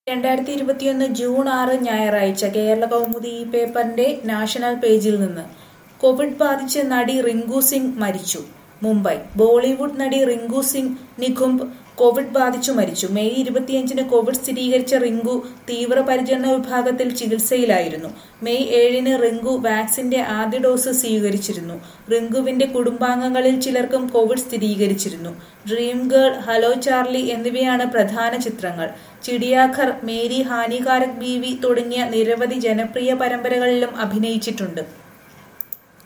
രണ്ടായിരത്തി ഇരുപത്തിയൊന്ന് ജൂൺ ആറ് ഞായറാഴ്ച കേരള കൗമുദി ഈ പേപ്പറിന്റെ നാഷണൽ പേജിൽ നിന്ന് കോവിഡ് ബാധിച്ച് നടി റിങ്കു സിംഗ് മരിച്ചു മുംബൈ ബോളിവുഡ് നടി റിങ്കു സിംഗ് നിഖുംബ് കോവിഡ് ബാധിച്ചു മരിച്ചു മെയ് ഇരുപത്തിയഞ്ചിന് കോവിഡ് സ്ഥിരീകരിച്ച റിങ്കു തീവ്രപരിചരണ വിഭാഗത്തിൽ ചികിത്സയിലായിരുന്നു മെയ് ഏഴിന് റിങ്കു വാക്സിന്റെ ആദ്യ ഡോസ് സ്വീകരിച്ചിരുന്നു റിങ്കുവിന്റെ കുടുംബാംഗങ്ങളിൽ ചിലർക്കും കോവിഡ് സ്ഥിരീകരിച്ചിരുന്നു ഡ്രീം ഗേൾ ഹലോ ചാർലി എന്നിവയാണ് പ്രധാന ചിത്രങ്ങൾ ചിടിയാഘർ മേരി ഹാനികാരക് ബീവി തുടങ്ങിയ നിരവധി ജനപ്രിയ പരമ്പരകളിലും അഭിനയിച്ചിട്ടുണ്ട്